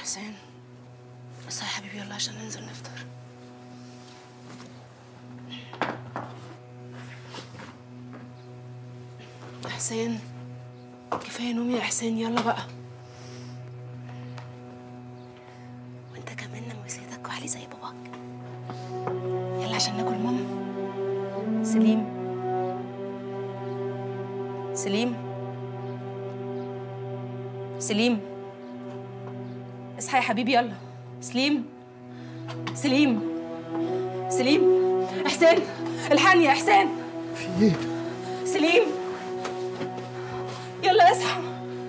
حسين اصحى يا حبيبي يلا عشان ننزل نفطر حسين كفايه نوم يا حسين يلا بقى وانت كمان نام وسيدك وعلي زي باباك يلا عشان ناكل ماما سليم سليم سليم اصحى يا حبيبي يلا سليم سليم سليم احسان الحقني يا احسان في ايه؟ سليم يلا اصحى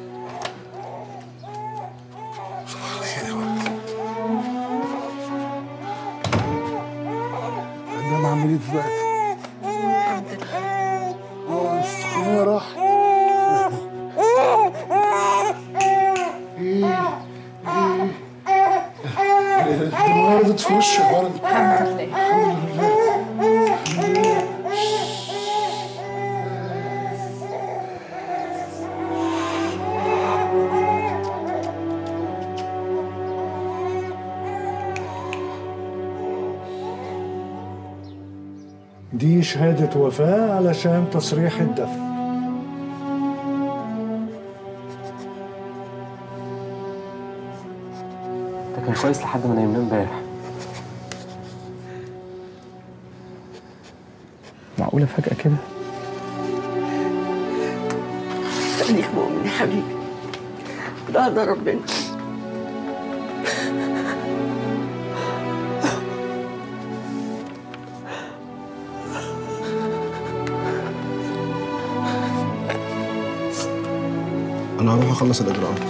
انا عامل ايه دلوقتي؟ الحمد لله اه السخونية راحت ايه ايه الدموع نزلت في وشي برضه الحمد لله دي شهادة وفاة علشان تصريح الدفن ده كان كويس لحد ما نمنا امبارح معقولة فجأة كده؟ خليك مؤمن يا حبيبي ده ده ربنا انا هروح اخلص الاجراءات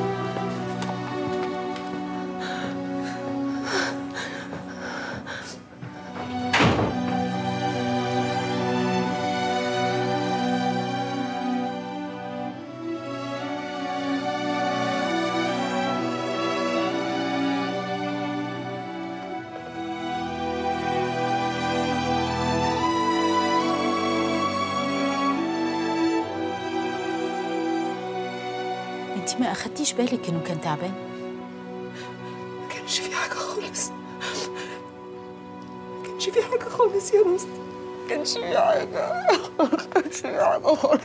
انت ما اخدتيش بالك انه كان تعبان ما كانش في حاجة خالص ما كانش في حاجة خالص يا مستر ما كانش في حاجة ما كانش في حاجة خالص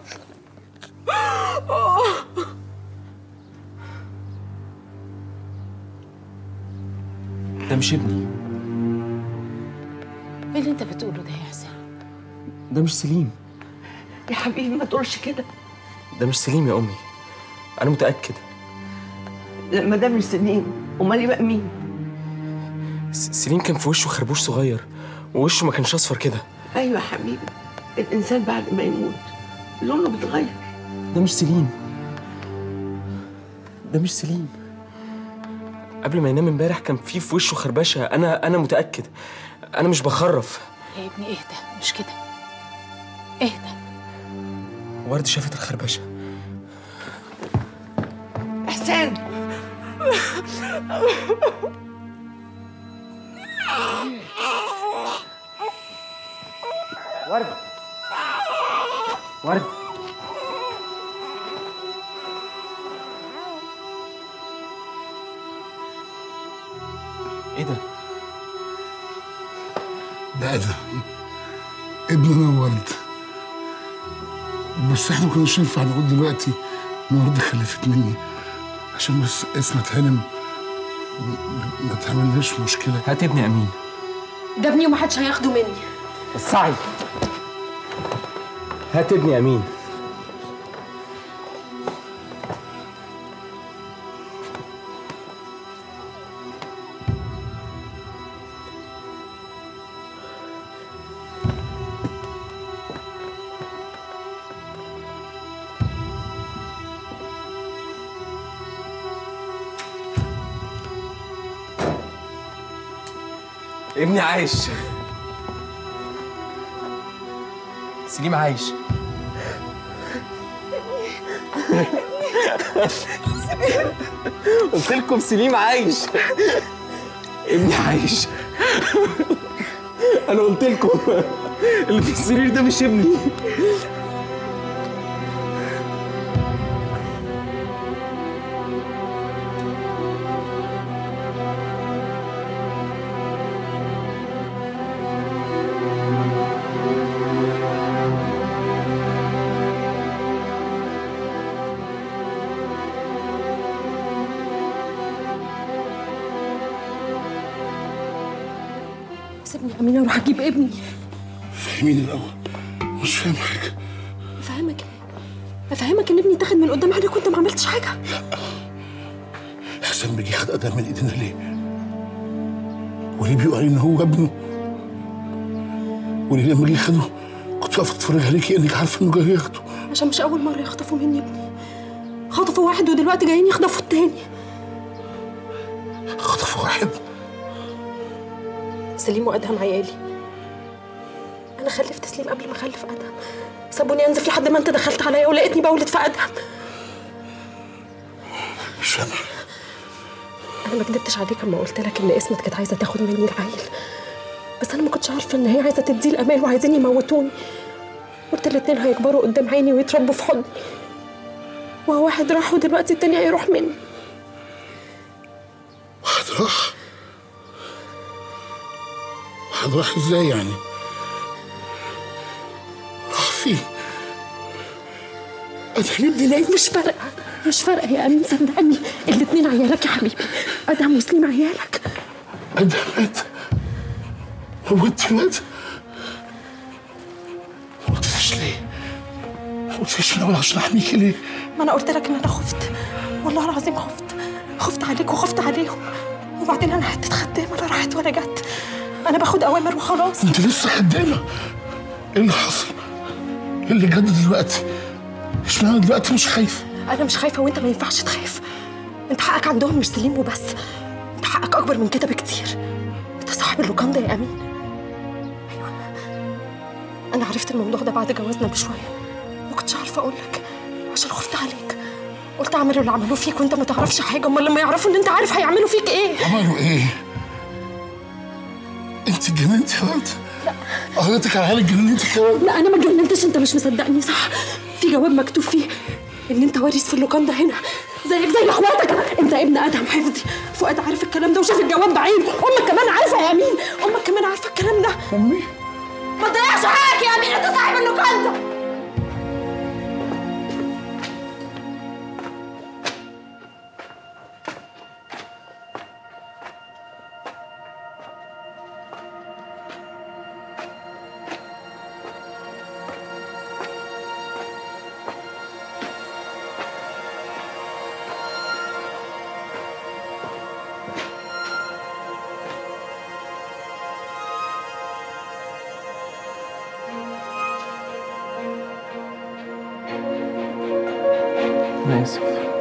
ده مش ابني ايه اللي انت بتقوله ده يا حسين ده مش سليم يا حبيبي ما تقولش كده ده مش سليم يا أمي أنا متأكد ما ده مش سنين امال يبقى مين س- سليم كان في وشه خربوش صغير ووشه ما كانش أصفر كده ايوه يا حبيبي الانسان بعد ما يموت لونه بيتغير ده مش سليم ده مش سليم قبل ما ينام امبارح كان في في وشه خربشه انا انا متاكد انا مش بخرف يا ابني اهدى مش كده اهدى ورد شافت الخربشه احسان ورد ورد ايه ده ده ده ابننا ورد بس احنا ما كناش ينفع نقول دلوقتي ان ورد خلفت مني عشان بس اسمة هانم م- ما تعملناش مشكلة هات ابني امين ده ابني ومحدش هياخده مني السعي هات ابني امين ابني عايش سليم عايش قلت لكم سليم عايش ابني عايش انا قلت لكم اللي في السرير ده مش ابني سيبني يا امين اروح اجيب ابني فهميني الاول مش فاهم حاجه افهمك ايه افهمك ان ابني اتاخد من قدام عينك وانت ما عملتش حاجه حسام بيجي خد ادم من ايدينا ليه وليه بيقول ان هو ابنه وليه لما جه خده كنت واقف اتفرج عليكي انك عارفه انه جاي ياخده عشان مش اول مره يخطفوا مني ابني خطفوا واحد ودلوقتي جايين يخطفوا التاني خطفوا واحد سليم وادهم عيالي انا خلفت سليم قبل ما اخلف ادهم سابوني انزف لحد ما انت دخلت عليا ولقيتني بولد في ادهم مش فاهم انا ما كدبتش عليك اما قلت لك ان اسمت كانت عايزه تاخد مني العيل بس انا ما كنتش عارفه ان هي عايزه تديه الامان وعايزين يموتوني قلت الاتنين هيكبروا قدام عيني ويتربوا في حضني وهو واحد راح ودلوقتي التاني هيروح مني واحد راح واحد راح ازاي يعني راح فين ادهم ابني مات مش فارقه مش فارقه يا امين صدقني الاتنين عيالك يا حبيبي ادهم وسليم عيالك ادهم مات موتت الواد ما قلتليش ليه ما قلتليش من الاول عشان احميكي ليه ما انا قلت لك ان انا خفت والله العظيم خفت خفت عليك وخفت عليهم وبعدين انا حته خدامه لا راحت ولا جت انا باخد اوامر وخلاص انت لسه خدامه ايه اللي حصل ايه اللي جد دلوقتي اشمعنى دلوقتي مش خايفه انا مش خايفه وانت ما ينفعش تخاف انت حقك عندهم مش سليم وبس انت حقك اكبر من كده بكتير انت صاحب اللوكاندا يا امين ايوه انا عرفت الموضوع ده بعد جوازنا بشويه ما كنتش عارفه اقول لك عشان خفت عليك قلت اعملوا اللي عملوه فيك وانت ما تعرفش حاجه امال لما يعرفوا ان انت عارف هيعملوا فيك ايه عملوا ايه انت اتجننتي يا ولد قريتك على حالك جننتي كمان لا انا ما اتجننتش انت مش مصدقني صح في جواب مكتوب فيه ان انت وارث في اللوكاندا هنا زيك زي اخواتك انت ابن ادهم حفظي فؤاد عارف الكلام ده وشاف الجواب بعينه امك كمان عارفه يا امين امك كمان عارفه الكلام ده امي ما تضيعش حقك يا امين انت صاحب اللوكاندا انا اسف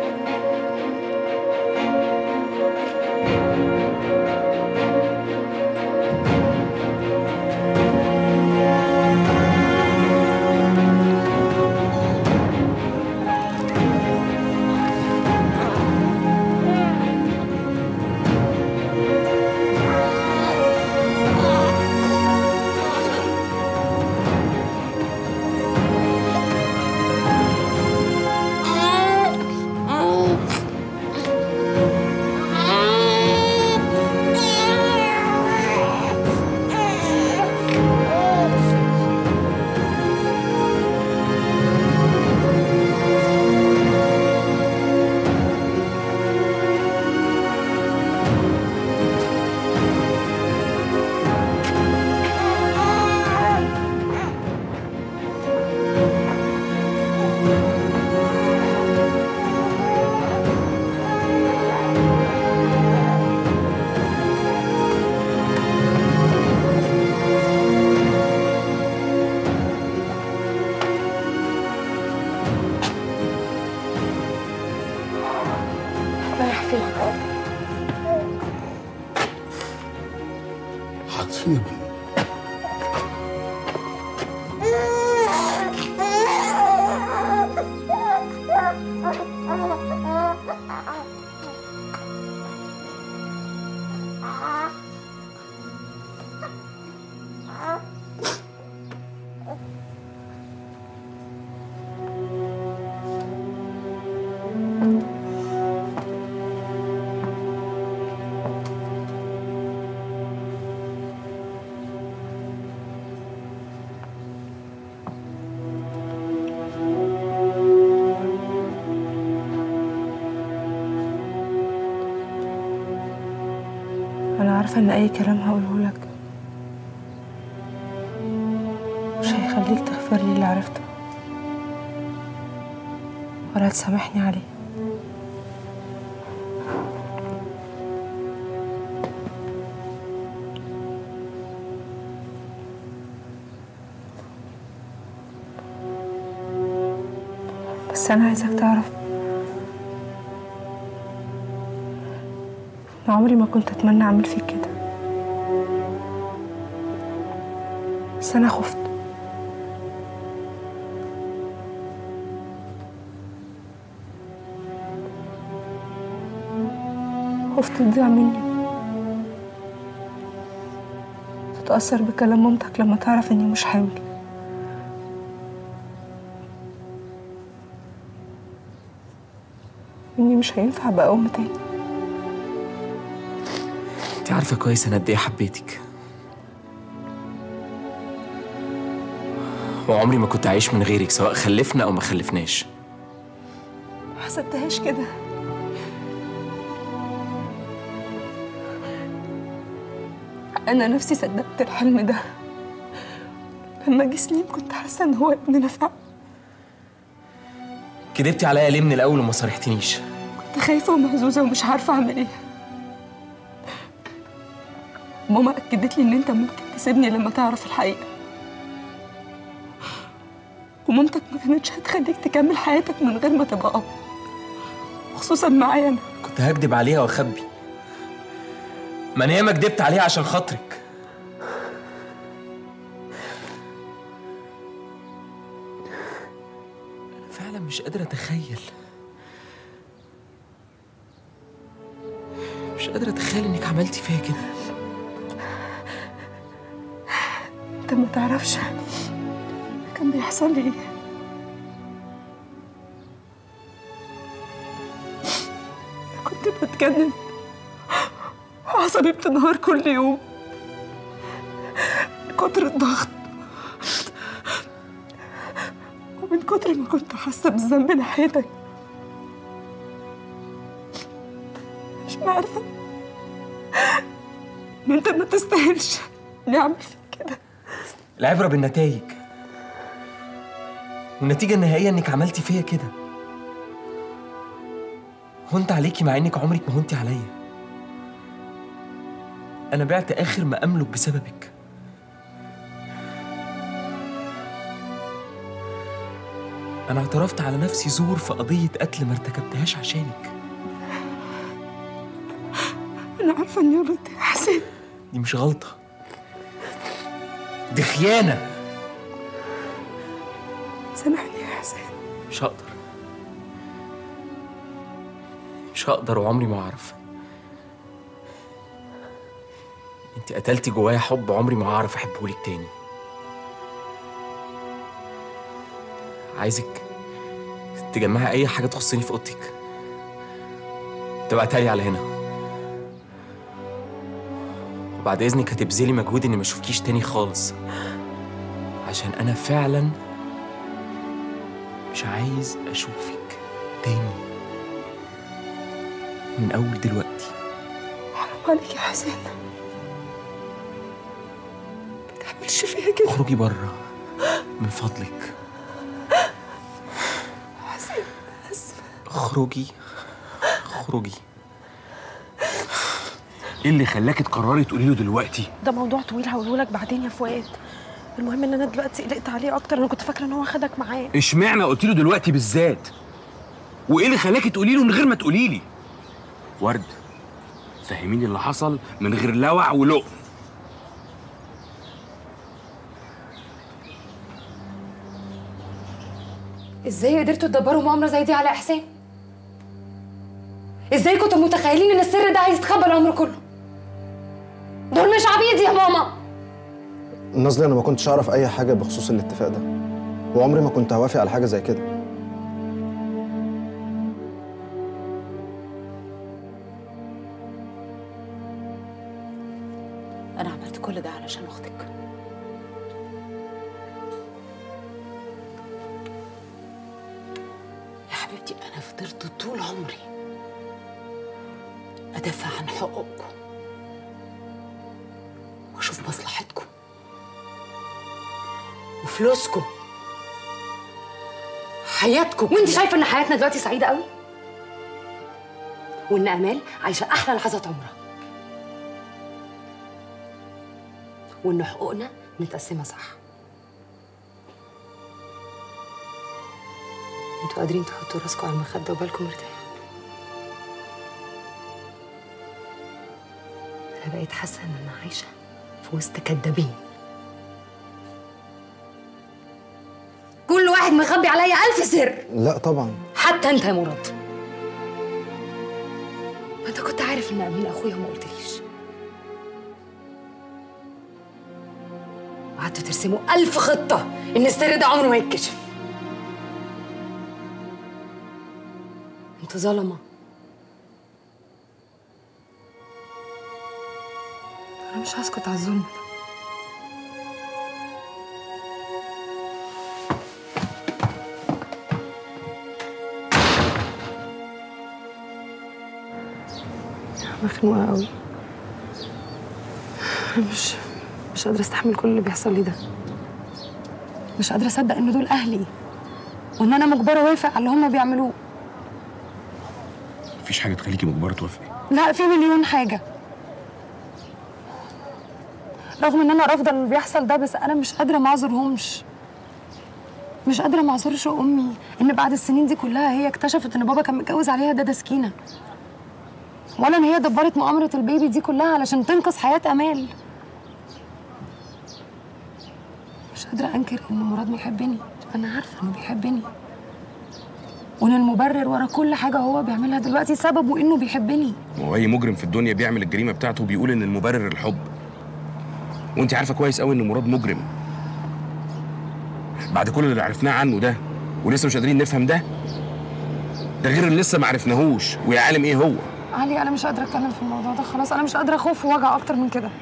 رايح فين حاطين يا ابني أنا عارفة إن أي كلام هقوله لك خليك تغفر لي اللي عرفته ولا تسامحني عليه بس أنا عايزك تعرف إن عمري ما كنت أتمنى أعمل فيك كده بس أنا خفت خفت تضيع مني تتأثر بكلام مامتك لما تعرف إني مش حامل إني مش هينفع أبقى أم تاني انت عارفه كويس انا قد ايه حبيتك وعمري ما كنت عايش من غيرك سواء خلفنا او ما خلفناش ما حسبتهاش كده أنا نفسي صدقت الحلم ده لما جه سليم كنت حاسة إن هو ابننا فعلا كدبتي عليا ليه من الاول وما صارحتنيش كنت خايفة ومهزوزة ومش عارفة أعمل إيه ماما أكدت لي إن أنت ممكن تسيبني لما تعرف الحقيقة ومامتك ما كانتش هتخليك تكمل حياتك من غير ما تبقى أب خصوصا معايا أنا كنت هكدب عليها واخبي ما انا ياما كدبت عليها عشان خاطرك انا فعلا مش قادر اتخيل مش قادر اتخيل انك عملتي فيا كده أنت ما تعرفش كان بيحصل لي إيه كنت بتجنن وعصبي بتنهار كل يوم من كتر الضغط ومن كتر ما كنت حاسة بالذنب ناحيتك عشان عارفة إن أنت ما تستاهلش إني أعمل فيك كده العبرة بالنتائج والنتيجة النهائية انك عملتي فيا كده هنت عليكي مع انك عمرك ما هنتي عليا انا بعت اخر ما املك بسببك انا اعترفت على نفسي زور في قضية قتل ما ارتكبتهاش عشانك أنا عارفة إني غلطت يا حسين دي مش غلطة دي خيانة سامحني يا حسين مش هقدر مش هقدر وعمري ما هعرف انت قتلتي جوايا حب عمري ما هعرف احبهولك تاني عايزك تجمعي اي حاجه تخصني في اوضتك تبعتها لي على هنا وبعد اذنك هتبذلي مجهود اني ما اشوفكيش تاني خالص عشان انا فعلا مش عايز اشوفك تاني من اول دلوقتي حرام عليك يا حسين ما تعملش فيا كده اخرجي بره من فضلك حسين اسفه اخرجي اخرجي ايه اللي خلاكي تقرري تقولي له دلوقتي ده موضوع طويل هقوله لك بعدين يا فؤاد المهم ان انا دلوقتي قلقت عليه اكتر انا كنت فاكره ان هو خدك معاه اشمعنى قلت له دلوقتي بالذات وايه اللي خلاكي تقولي له من غير ما تقولي لي ورد فهميني اللي حصل من غير لوع ولقم ازاي قدرتوا تدبروا مؤامره زي دي على احسان ازاي كنتوا متخيلين ان السر ده هيستخبى العمر كله دول مش عبيد يا ماما نازلي انا ما كنتش اعرف اي حاجه بخصوص الاتفاق ده وعمري ما كنت هوافق على حاجه زي كده انا عملت كل ده علشان اختك يا حبيبتي انا فضلت طول عمري ادافع عن حقوقكم واشوف مصلحتكم وفلوسكم حياتكم وانت شايفه ان حياتنا دلوقتي سعيده قوي وان امال عايشه احلى لحظات عمرها وان حقوقنا متقسمه صح انتوا قادرين تحطوا راسكم على المخده وبالكم مرتاح انا بقيت حاسه ان انا عايشه في وسط كدابين كل واحد مخبي عليا ألف سر لا طبعا حتى انت يا مراد ما انت كنت عارف ان امين اخويا وما قلتليش وقعدتوا ترسموا ألف خطة إن السر ده عمره ما يتكشف انتوا ظلمة أنا مش هسكت على الظلم ده مخنوقة قوي مش مش قادرة استحمل كل اللي بيحصل لي ده مش قادرة أصدق إن دول أهلي وإن أنا مجبرة أوافق على اللي هما بيعملوه مفيش حاجه تخليكي مجبره توافقي لا في مليون حاجة رغم إن أنا رافضة اللي بيحصل ده بس أنا مش قادرة ما أعذرهمش مش قادرة ما أعذرش أمي إن بعد السنين دي كلها هي اكتشفت إن بابا كان متجوز عليها ده سكينة ولا إن هي دبرت مؤامرة البيبي دي كلها علشان تنقذ حياة أمال مش قادرة أنكر إن مراد بيحبني أنا عارفة إنه بيحبني وإن المبرر ورا كل حاجة هو بيعملها دلوقتي سببه إنه بيحبني هو اي مجرم في الدنيا بيعمل الجريمه بتاعته وبيقول ان المبرر الحب وانت عارفه كويس قوي ان مراد مجرم بعد كل اللي عرفناه عنه ده ولسه مش قادرين نفهم ده ده غير اللي لسه ما عرفناهوش ويا عالم ايه هو علي أنا مش قادرة أتكلم في الموضوع ده خلاص أنا مش قادرة أخوف ووجع أكتر من كده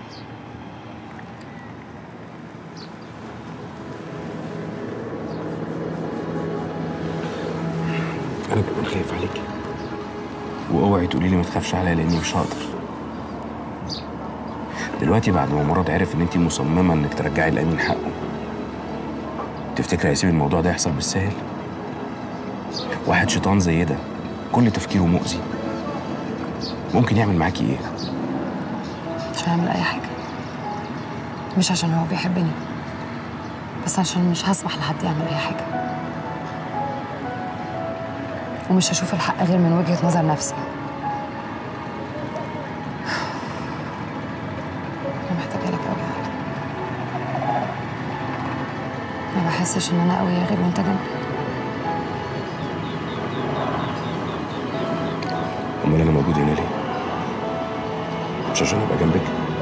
انا كمان خايف عليكي واوعي تقولي لي ما تخافش عليا لاني مش هقدر دلوقتي بعد ما مراد عرف ان انت مصممه انك ترجعي الامين حقه تفتكري هيسيب الموضوع ده يحصل بالسهل واحد شيطان زي ده كل تفكيره مؤذي ممكن يعمل معاكي ايه مش هعمل أي حاجة مش عشان هو بيحبني بس عشان مش هسمح لحد يعمل أي حاجة ومش هشوف الحق غير من وجهة نظر نفسي أنا محتاجة لك أوي يا علي ما بحسش إن أنا قوية غير وأنت جنبي امال انا موجود هنا ليه مش عشان ابقى جنبك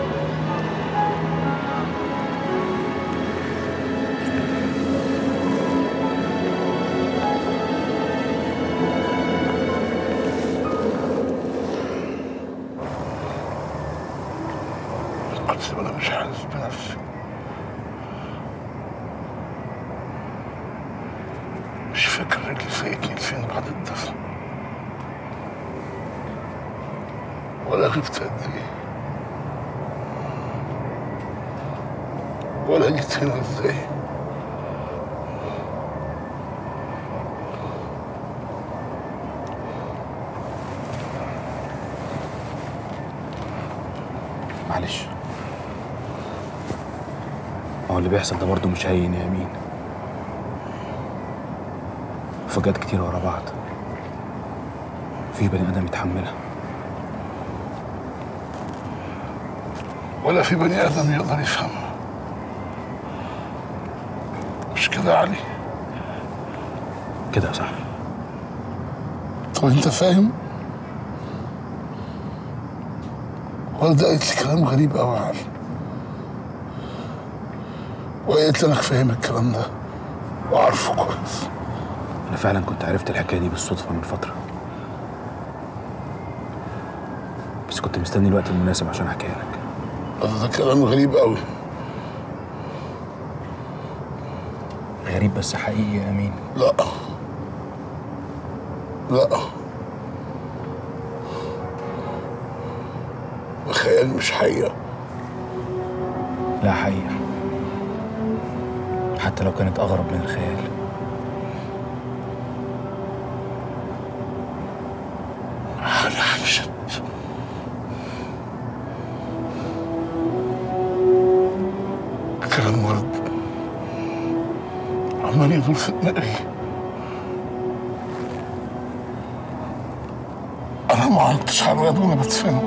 قدس انا مش حاسس بنفسي مش فاكر رجلي ساقتني لفين بعد الدفن ولا غبت قد ايه ولا جيت هنا ازاي معلش هو اللي بيحصل ده برضه مش هين يا امين فجات كتير ورا بعض في بني ادم يتحملها ولا في بني ادم يقدر يفهمها مش كده يا علي كده صح طب انت فاهم والدة قالت لي كلام غريب قوي يا علي وقالت لي انك فاهم الكلام ده وعارفه كويس انا فعلا كنت عرفت الحكايه دي بالصدفه من فتره بس كنت مستني الوقت المناسب عشان احكيها لك ده كلام غريب قوي غريب بس حقيقي يا امين لا لا وخيال مش حقيقة لا حقيقه حتى لو كانت أغرب من الخيال على حبشب كلام ورد عمال يدور في دماغي انا ما عرفتش على الواد وانا بدفنه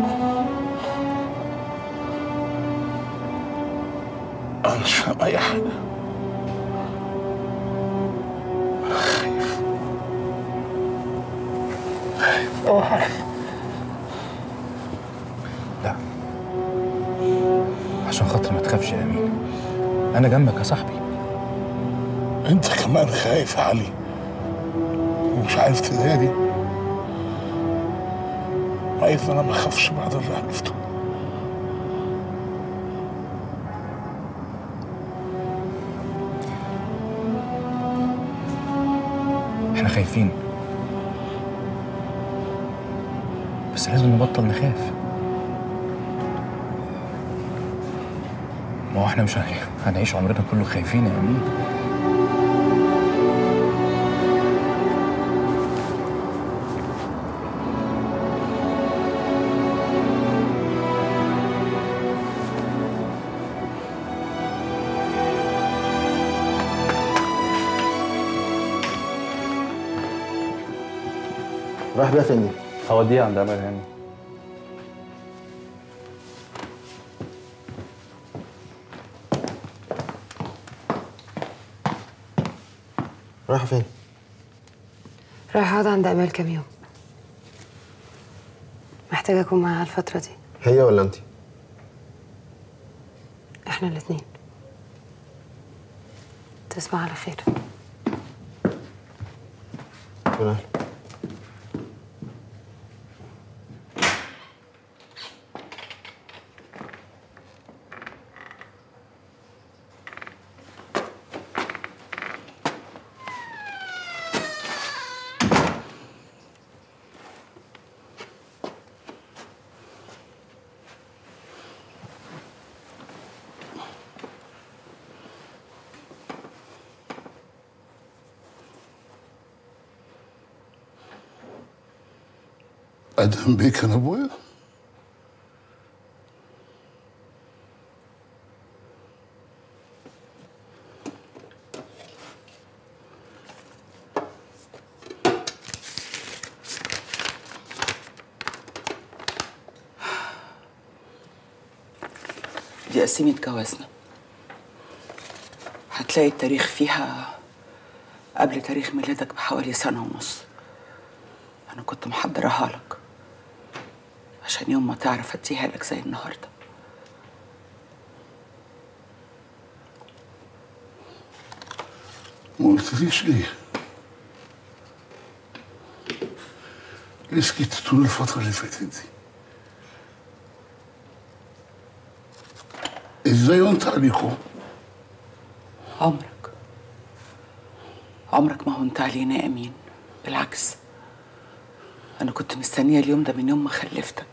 انا مش فاهم اي حاجه خايف خايف أوي حاجة. لا عشان خاطر ما تخافش يا أمين أنا جنبك يا صاحبي انت كمان خايف يا علي ومش عارف تداري عايز انا ما اخافش بعد اللي عرفته احنا خايفين بس لازم نبطل نخاف ما هو احنا مش هن- هنعيش عمرنا كله خايفين يا أمين رايح بيها فين دي؟ هوديها عند أمل هاني رايحة فين؟ رايحة أقعد عند أمال كام يوم محتاجة أكون معاها الفترة دي هي ولا انت؟ إحنا الاتنين تصبح على خير من أهلا ادهم بيه كان ابويا دي قسيمة جوازنا هتلاقي التاريخ فيها قبل تاريخ ميلادك بحوالي سنة ونص أنا كنت محضراها لك عشان يوم ما تعرف أديها لك زي النهاردة ما قلتليش ليه ليه سكت طول الفترة اللي فاتت دي ازاي وانت عليكم عمرك عمرك ما هونت علينا يا أمين بالعكس أنا كنت مستنية اليوم ده من يوم ما خلفتك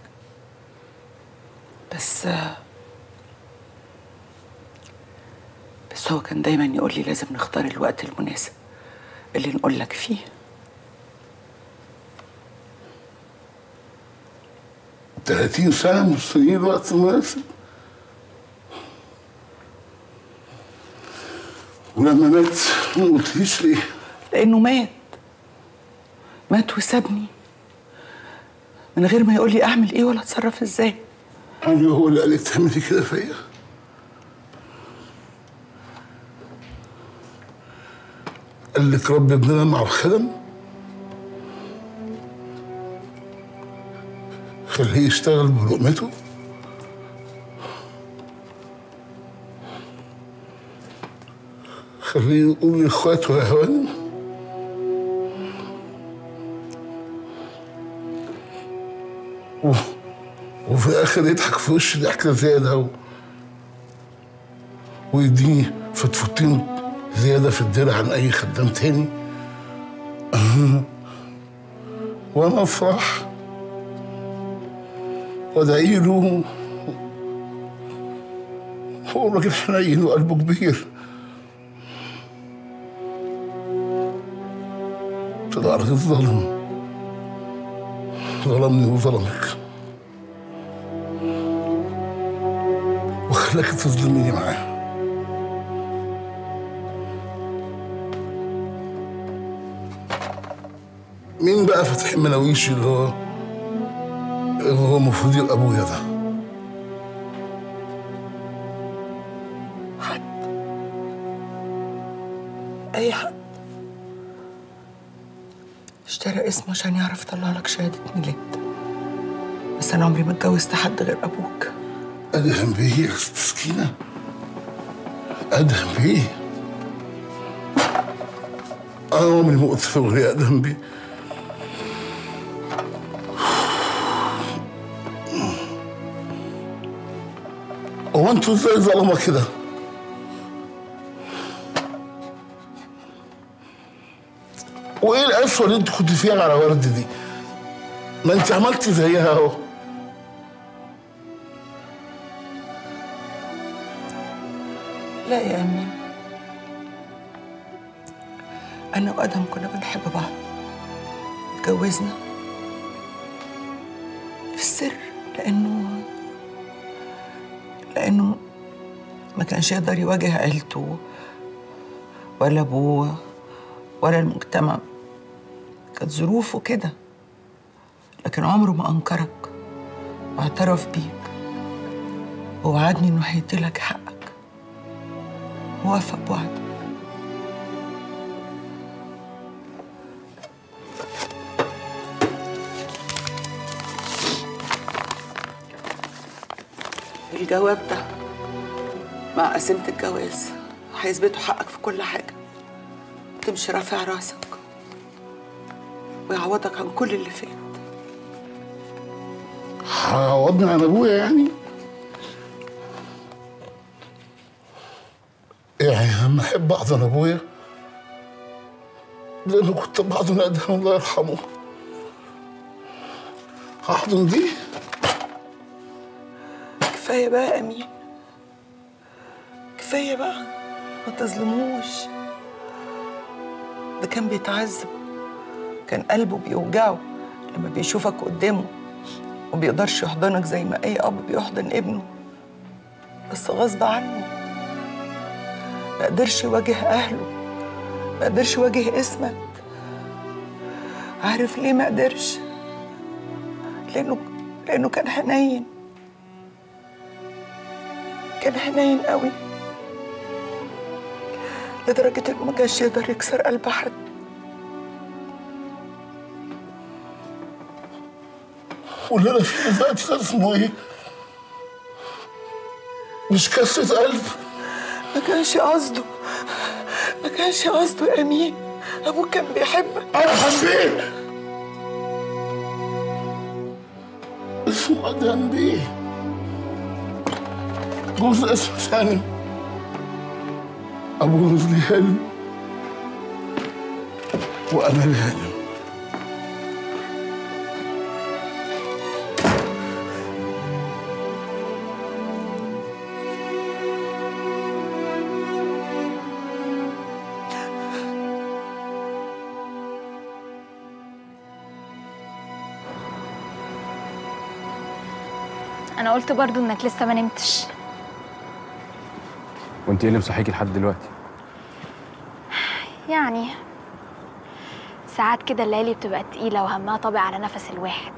بس بس هو كان دايما يقول لي لازم نختار الوقت المناسب اللي نقول لك فيه تلاتين سنة مستنيين الوقت المناسب ولما مات ما قلتليش ليه لأنه مات مات وسابني من غير ما يقول لي أعمل إيه ولا أتصرف إزاي يعني هو اللي قالك تعملي كده فيا قال لك ربي ابننا مع الخدم خليه يشتغل بلقمته خليه يقول لاخواته يا هوانم و- وفي الاخر يضحك في وشي ضحكه زياده و... ويديني فتفتين زياده في الدرع عن اي خدام تاني وانا افرح وادعي له هو راجل حنين وقلبه كبير يبقى راجل ظالم ظلمني وظلمك وخلاك تظلميني معاه مين بقى فتحي مناويش اللي هو اللي هو المفروض يبقى ابويا ده أي حد اشترى اسمه عشان يعرف يطلع لك شهادة ميلاد بس أنا عمري ما اتجوزت حد غير أبوك ادهم بيه يا ست سكينه ادهم بيه انا عمري ما قلت في غير ادهم بيه هو انتوا ازاي ظلمه كده؟ وايه القسوه اللي انت كنت فيها على ورد دي؟ ما انت عملتي زيها اهو لا يا أمين أنا وأدهم كنا بنحب بعض اتجوزنا في السر لأنه لأنه ما كانش يقدر يواجه عيلته ولا أبوه ولا المجتمع كانت ظروفه كده لكن عمره ما أنكرك واعترف بيك ووعدني إنه هيديلك حقك ووفى بوعده الجواب ده مع قسيمة الجواز هيثبتوا حقك في كل حاجة تمشي رافع راسك ويعوضك عن كل اللي فات عوضني عن ابويا يعني يعني لما احب احضن ابويا لانه كنت بحضن ادهم الله يرحمه هحضن دي كفاية بقى يا أمين كفاية بقى ما تظلموش ده كان بيتعذب كان قلبه بيوجعه لما بيشوفك قدامه وبيقدرش يحضنك زي ما أي أب بيحضن ابنه بس غصب عنه ما قدرش يواجه أهله ما قدرش يواجه اسمك عارف ليه ما قدرش لأنه لأنه كان حنين كان حنين قوي لدرجة إنه ما كانش يقدر يكسر قلب حد واللي انا فيه دلوقتي ده اسمه ايه؟ مش كسرة قلب ما كانش قصده ما كانش قصده يا أمين أبوك كان بيحبك أرحم بيه اسمه أدهم بيه جوز اسمه ثاني أبو رزلي هانم وأمل هانم انا قلت برضو انك لسه ما نمتش وانت ايه اللي مصحيكي لحد دلوقتي يعني ساعات كده الليالي بتبقى تقيلة وهمها طابع على نفس الواحد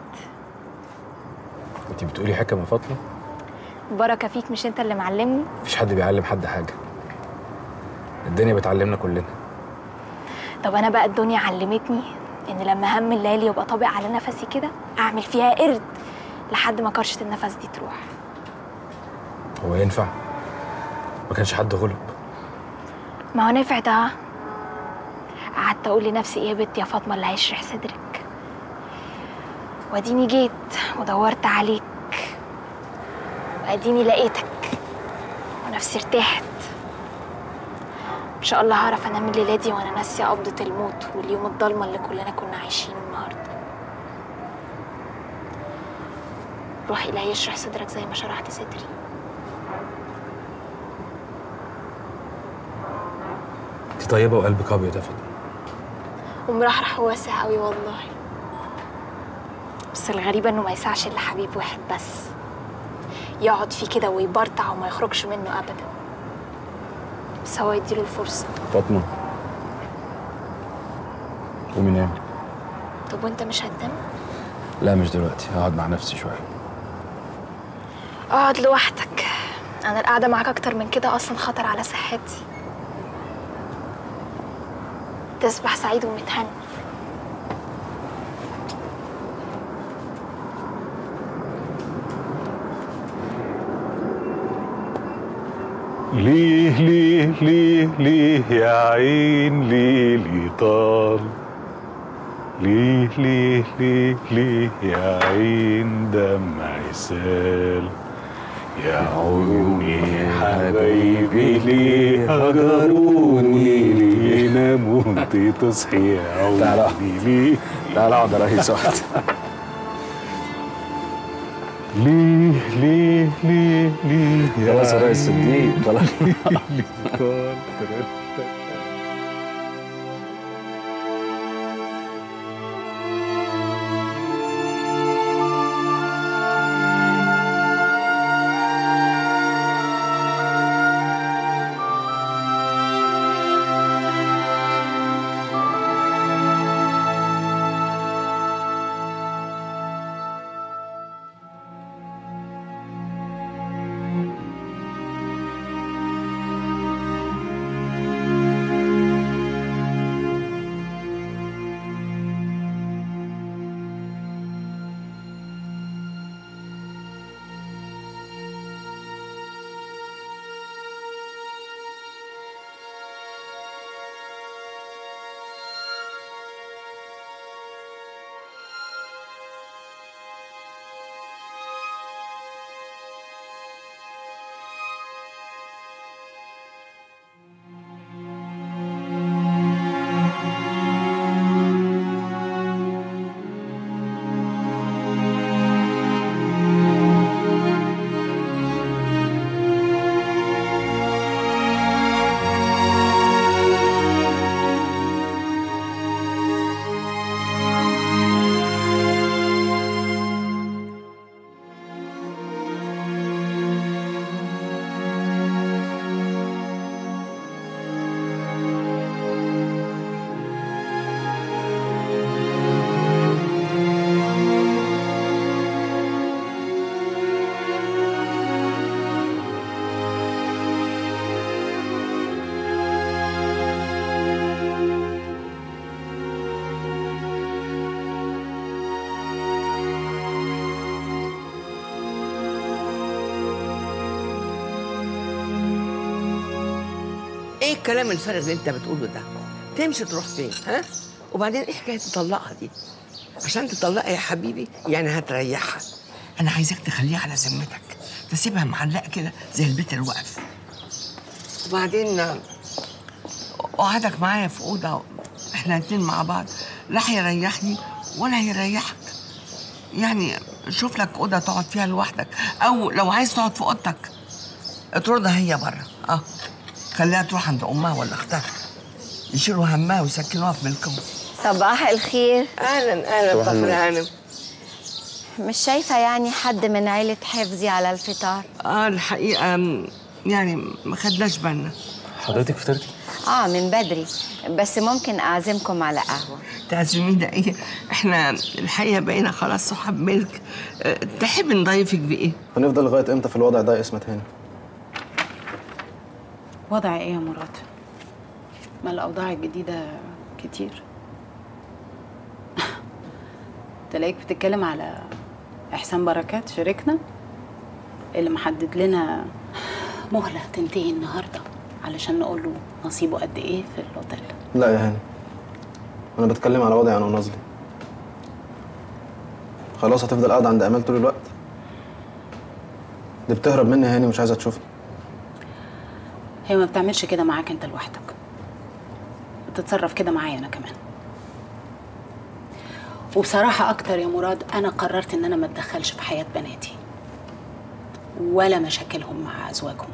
انت بتقولي حكم يا فاطمه بركة فيك مش انت اللي معلمني مفيش حد بيعلم حد حاجه الدنيا بتعلمنا كلنا طب انا بقى الدنيا علمتني ان لما هم الليالي يبقى طابع على نفسي كده اعمل فيها قرد لحد ما كرشة النفس دي تروح هو ينفع ما كانش حد غلب ما هو نفع ده قعدت اقول لنفسي ايه يا بنت يا فاطمه اللي هيشرح صدرك واديني جيت ودورت عليك واديني لقيتك ونفسي ارتاحت ان شاء الله هعرف انام الليله دي وانا ناسيه قبضه الموت واليوم الضلمه اللي كلنا كنا عايشينه النهارده روح الهي يشرح صدرك زي ما شرحت صدري انت طيبه وقلبك ابيض يا فاطمه ومرحرح وواسع قوي والله بس الغريبة انه ما يسعش الا حبيب واحد بس يقعد فيه كده ويبرطع وما يخرجش منه ابدا بس هو يديله الفرصة فاطمه قومي نامي طب وانت مش هتنام؟ لا مش دلوقتي هقعد مع نفسي شويه اقعد لوحدك انا القعدة معاك اكتر من كده اصلا خطر على صحتي تصبح سعيد ومتهني ليه ليه ليه ليه يا عين ليه ليه طال ليه ليه ليه ليه يا عين دمعي سال يا عيوني حبايبي ليه هجروني ليه ناموا انت تصحي يا عيوني ليه تعالى اقعد يا ريس اقعد ليه ليه ليه ليه خلاص يا ريس صديق خلاص ايه الكلام الفارغ اللي انت بتقوله ده تمشي تروح فين ها وبعدين ايه حكايه تطلقها دي عشان تطلقها يا حبيبي يعني هتريحها انا عايزاك تخليها على ذمتك تسيبها معلقه كده زي البيت الواقف وبعدين آه، قعدك معايا في اوضه احنا الاتنين مع بعض لا هيريحني ولا هيريحك يعني شوف لك اوضه تقعد فيها لوحدك او لو عايز تقعد في اوضتك اطردها هي بره اه خليها تروح عند امها ولا اختها يشيلوا همها ويسكنوها في ملكهم صباح الخير اهلا اهلا صباح فخر النور. هانم مش شايفة يعني حد من عيلة حفظي على الفطار اه الحقيقه م، يعني ما خدناش بالنا حضرتك فطرتي؟ اه من بدري بس ممكن أعزمكم على قهوة تعزمينا ايه احنا الحقيقه بقينا خلاص صحاب ملك أه، تحب نضيفك بايه هنفضل لغايه امتى في الوضع ده يا اسمت هاني وضع ايه يا مراد ما الاوضاع الجديده كتير تلاقيك بتتكلم على احسان بركات شريكنا اللي محدد لنا مهله تنتهي النهارده علشان نقول له نصيبه قد ايه في الاوتيل لا يا هاني انا بتكلم على وضعي انا ونازلي خلاص هتفضل قاعده عند امال طول الوقت دي بتهرب مني يا هاني مش عايزه تشوفني هي ما بتعملش كده معاك انت لوحدك بتتصرف كده معايا انا كمان وبصراحة أكتر يا مراد أنا قررت إن أنا ما أتدخلش في حياة بناتي ولا مشاكلهم مع أزواجهم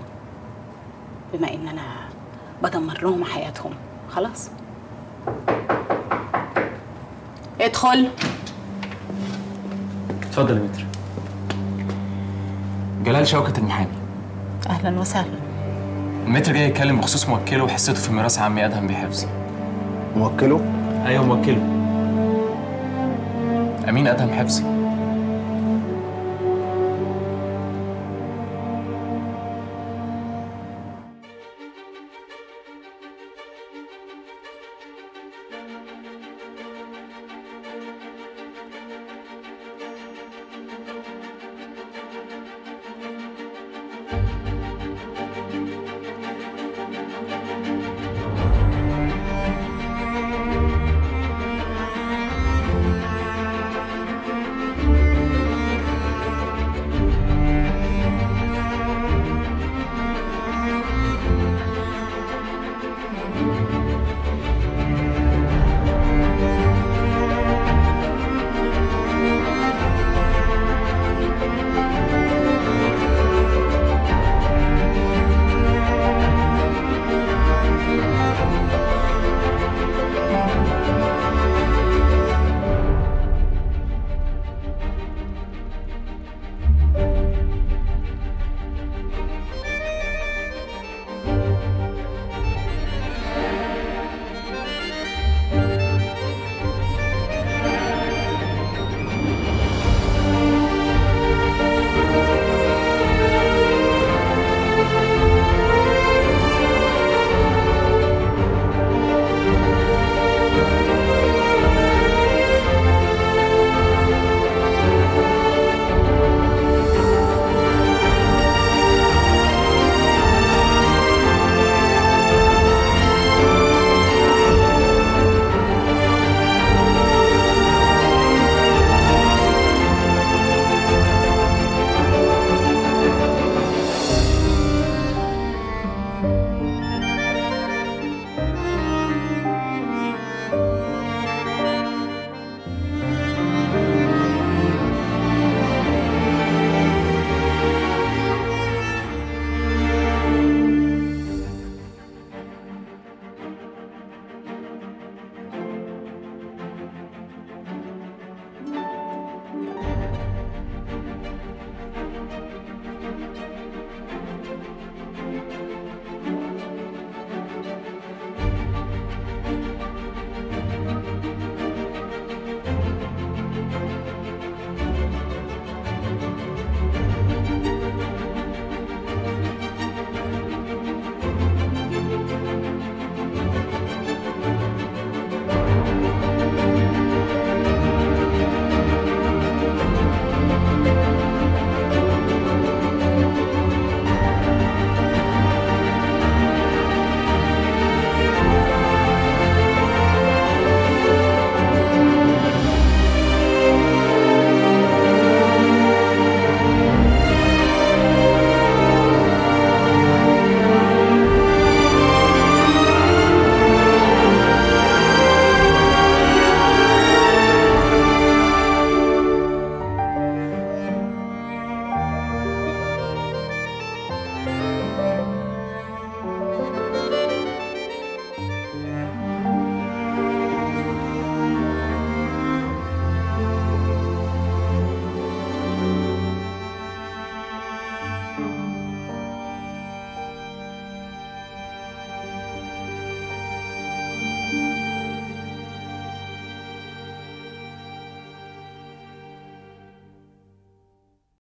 بما إن أنا بدمر لهم حياتهم خلاص ادخل اتفضل يا متر جلال شوكة المحامي اهلا وسهلا المتر جاي يتكلم بخصوص موكله وحصته في ميراث عمي ادهم بحفظي موكله؟ ايوه موكله امين ادهم حفظي